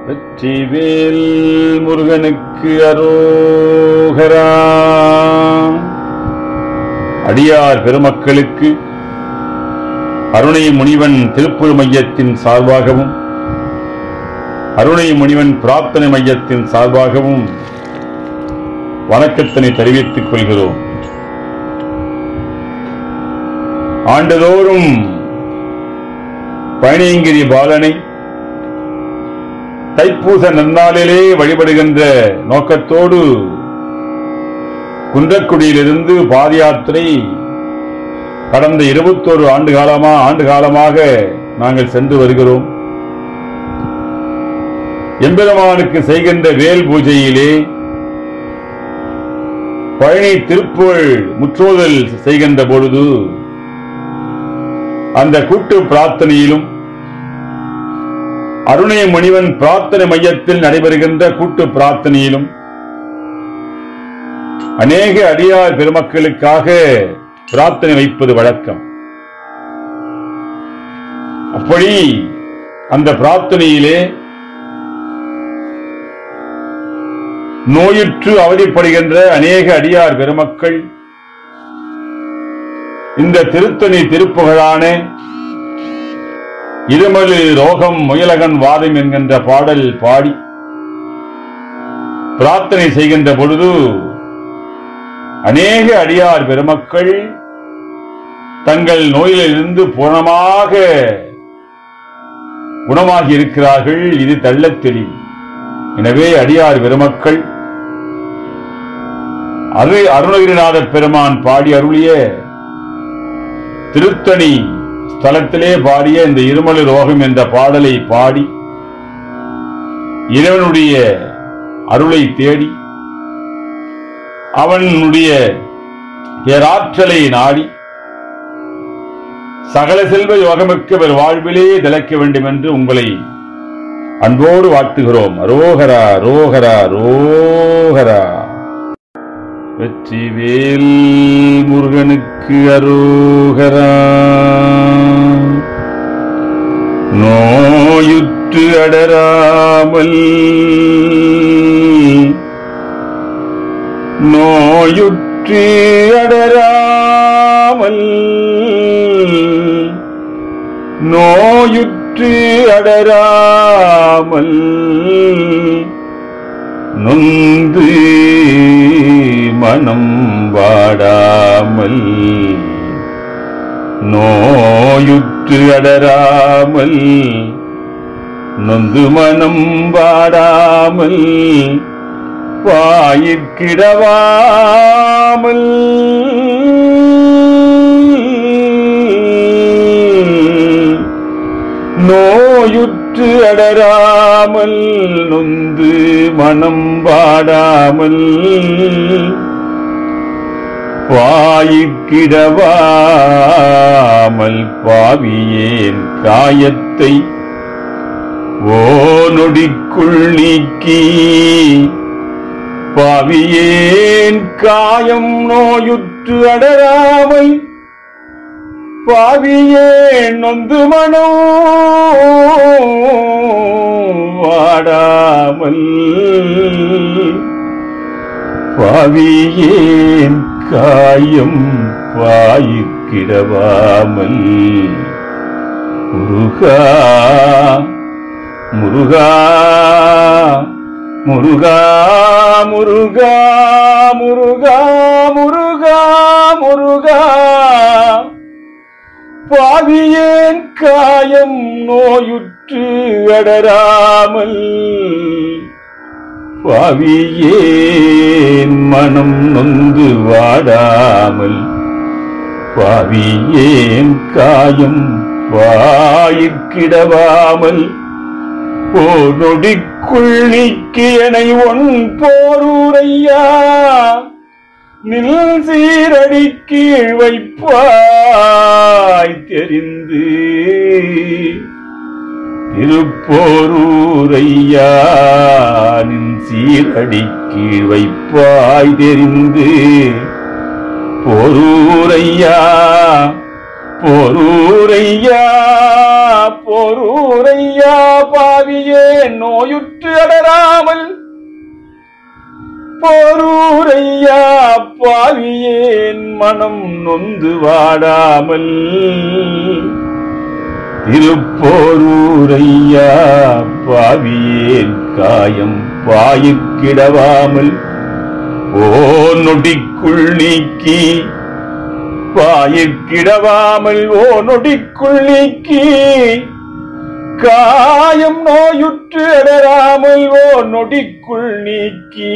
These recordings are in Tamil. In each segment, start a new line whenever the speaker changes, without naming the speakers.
வெற்றிவேல் முருகனுக்கு அரோகரா அடியார் பெருமக்களுக்கு அருணை முனிவன் திருப்புரு மையத்தின் சார்பாகவும் அருணை முனிவன் பிரார்த்தனை மையத்தின் சார்பாகவும் வணக்கத்தினை தெரிவித்துக் கொள்கிறோம் ஆண்டுதோறும் பழனியங்கிரி பாலனை தைப்பூச நன்னாளிலே வழிபடுகின்ற நோக்கத்தோடு குன்றக்குடியிலிருந்து பாத யாத்திரை கடந்த இருபத்தோரு ஆண்டு காலமா ஆண்டு காலமாக நாங்கள் சென்று வருகிறோம் எம்பெருமானுக்கு செய்கின்ற வேல் பூஜையிலே பழனி திருப்புகழ் முற்றோதல் செய்கின்ற பொழுது அந்த கூட்டு பிரார்த்தனையிலும் அருணை முனிவன் பிரார்த்தனை மையத்தில் நடைபெறுகின்ற கூட்டு பிரார்த்தனையிலும் அநேக அடியார் பெருமக்களுக்காக பிரார்த்தனை வைப்பது வழக்கம் அப்படி அந்த பிரார்த்தனையிலே நோயுற்று அவதிப்படுகின்ற அநேக அடியார் பெருமக்கள் இந்த திருத்தணி திருப்புகழான இருமலு ரோகம் முயலகன் வாதம் என்கின்ற பாடல் பாடி பிரார்த்தனை செய்கின்ற பொழுது அநேக அடியார் பெருமக்கள் தங்கள் நோயிலிருந்து பூரணமாக குணமாகி இருக்கிறார்கள் இது தள்ளத் தெரியும் எனவே அடியார் பெருமக்கள் அரு அருணகிரிநாத பெருமான் பாடி அருளிய திருத்தணி ஸ்தலத்திலே பாடிய இந்த இருமலு ரோகம் என்ற பாடலை பாடி இறைவனுடைய அருளை தேடி அவனுடைய பேராற்றலை நாடி சகல செல்வ யோகமிக்க ஒரு வாழ்விலே திளைக்க வேண்டும் என்று உங்களை அன்போடு வாழ்த்துகிறோம் ரோகரா ரோகரா ரோகரா வெற்றிவேல் முருகனுக்கு அரோகரா நோயுற்று அடராமல் நோயுற்று அடராமல் நோயுற்று அடராமல் நொந்து மனம் வாடாமல் நோயுற்று அடராமல் நொந்து மனம் வாடாமல் வாயிற்கிடவாமல் நோயுற்று அடராமல் நொந்து மனம் வாடாமல் வாயிற்கிடவாமல் பாவியேன் காயத்தை ஓ நொடிக்குள் நீக்கி பாவியேன் காயம் நோயுற்று அடராமல் பாவியேன் நொந்து மனோ வாடாமல் பாவியேன் காயம் பாயிக்கிடவாமல் முருகா முருகா முருகா முருகா முருகா முருகா முருகா பாவியேன் காயம் நோயுற்று அடராமல் பாவியேன் மனம் நொந்து வாடாமல் பாவியேன் காயம் வாயிற்கிடவாமல் ஓ நொடிக்குள் நீக்கியனை ஒன் போரூரையா நில் சீரடி கீழ் வைப்பாய் தெரிந்து திருப்போரூரையா நின் சீரடி கீழ் வைப்பாய் தெரிந்து போரூரையா போரூரையா போரூரையா பாவியே நோயுற்று அடராமல் போரூரையா பாவியேன் மனம் நொந்து வாடாமல் திருப்போரூரையா பாவியேன் காயம் பாயிக்கிடவாமல் ஓ நொடிக்குள் நீக்கி பாயிக்கிடவாமல் ஓ நொடிக்குள் நீக்கி காயம் நோயுற்று அடராமல் ஓ நொடிக்குள் நீக்கி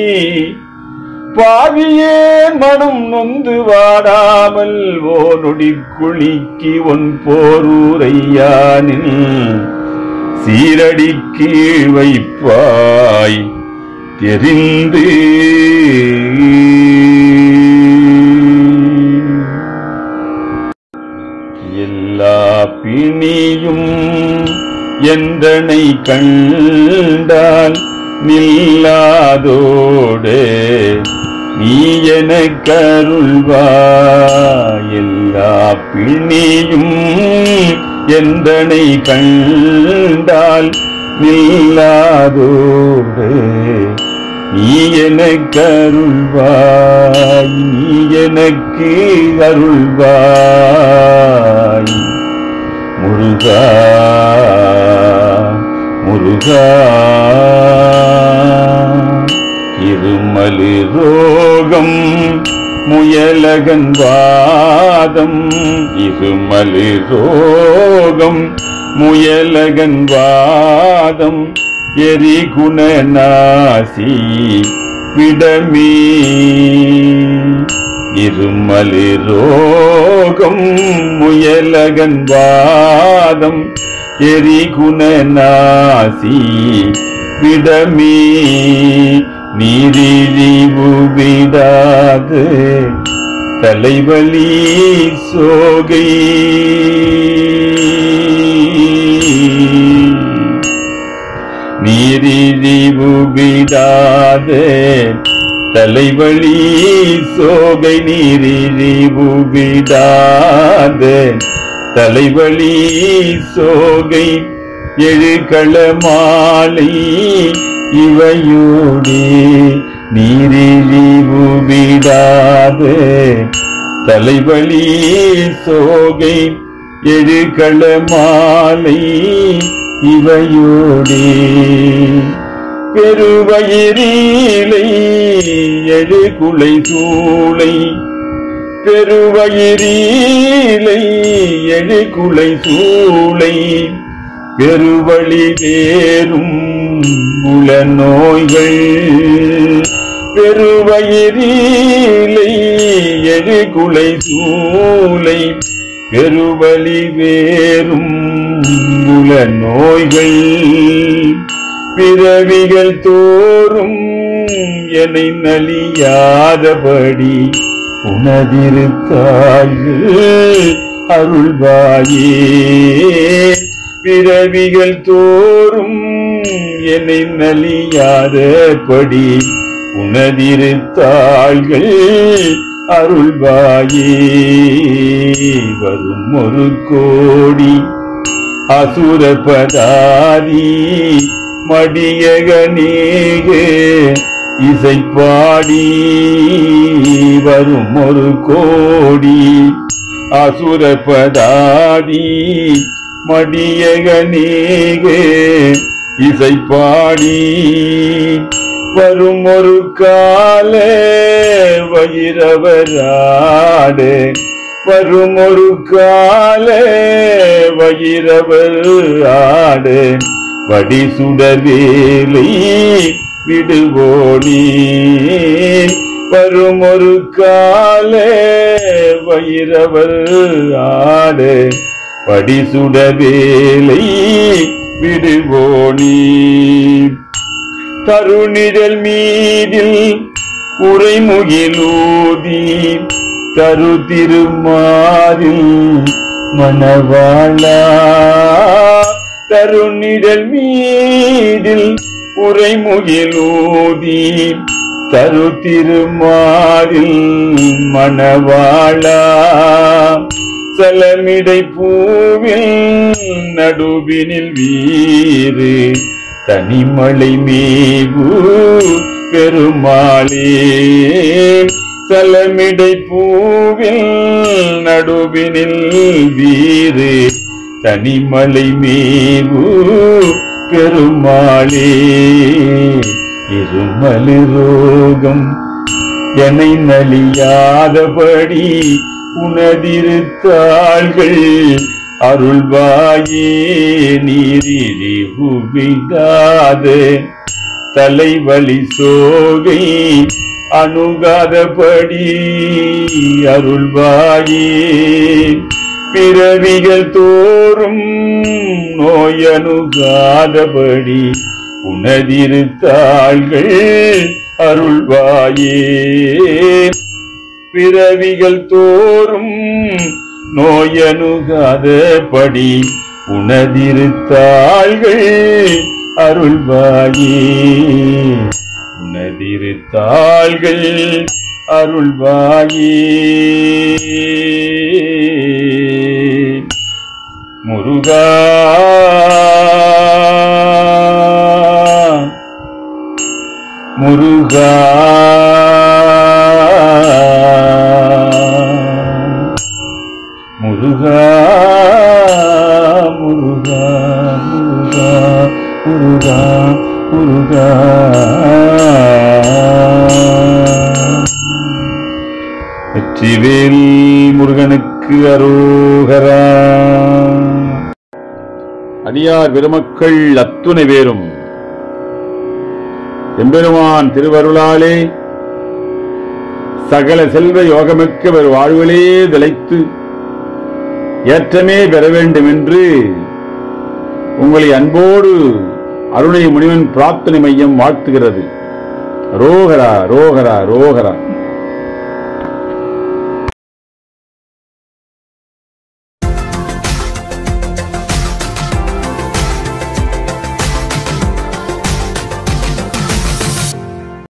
பாவியேன் மனம் நொந்து வாடாமல் ஓ நொடிக்குள் நீக்கி ஒன் போரூரையானில் சீரடி கீழ் வைப்பாய் தெரிந்து எல்லா பிணியும் எந்தனை கண்டால் நில்லாதோடு நீ என கருள்வாய் எல்லா பிணியும் எந்தனை கண்டால் நில்லாதோடு நீ எனக்கு அருள்வாய் நீ எனக்கு அருள்வாய் முருகா முருகா இருமலு ரோகம் முயலகன் வாதம் இருமலு ரோகம் முயலகன் வாதம் எரி குணநாசி விடமே இருமலு ரோகம் முயலகன் வாதம் எரி குணநாசி விடமே நீரிழிவு விடாது தலைவலி சோகை நீரிழிவு விடாது தலைவலி சோகை நீரிழிவு விடாது தலைவலி சோகை எழுகள மாலை இவையோடே நீரிழிவு விடாது தலைவலி சோகை எழுகள மாலை இவையோடே பெருவயிரீலை எழுகுலை சூளை பெருவயிரீலை எழுகுலை சூளை பெருவழி வேறும் உள நோய்கள் பெருவயிரீலை எழுகுலை சூளை பெருவழி வேறும் உள நோய்கள் பிறவிகள் தோறும் என்னை நலியாதபடி உனதிருத்தாள்கள் அருள்வாயே பிறவிகள் தோறும் என்னை நலியாதபடி உனதிருத்தாள்கள் அருள்வாயே வரும் ஒரு கோடி அசுரபதாரி மடியகனேக இசைப்பாடி வரும் ஒரு கோடி அசுரபதாரி மடியகனேக இசைப்பாடி வரும் ஒரு கால வயிறவராடு வரும் ஒரு கால வயிறவர் ஆடு வடி சுடவேலை விடுவோனே வரும் ஒரு கால வயிறவர் ஆடு வடி சுடவேலை விடுவோனே தருணிடல் மீதில் உரைமுகிலூதி தரு திருமாறில் மணவாளா தருணிடல் மீதில் உரைமுகிலூதி தரு திருமாறில் மணவாளா சலமிடை பூவில் நடுவினில் வீறு தனிமலை மேவு பெருமாளே சலமிடை பூவில் நடுவினில் வீறு தனிமலை மேவு பெருமாளே இருமலு ரோகம் என்னை நலியாதபடி உனதிருத்தாள்கள் அருள்வாயே நீரிழி உபிடாத தலைவலி சோகை அணுகாதபடி அருள்வாயே பிறவிகள் தோறும் நோயணுகாதபடி உனதிருத்தாள்கள் அருள்வாயே பிறவிகள் தோறும் நோயணுகாதபடி உனதிருத்தாள்கள் அருள்வாயே உனதிருத்தாள்கள் அருள்வாயே முருகா முருகா முருகா முருகா முருகா முருகா முருகா வெற்றிவேல் முருகனுக்கு அரோகரா அடியார் பெருமக்கள் அத்துணை பேரும் எம்பெருமான் திருவருளாலே சகல செல்வ யோகமிக்க ஒரு வாழ்விலே திளைத்து ஏற்றமே பெற வேண்டும் என்று உங்களை அன்போடு அருணை முனிவன் பிரார்த்தனை மையம் வாழ்த்துகிறது ரோகரா ரோகரா ரோகரா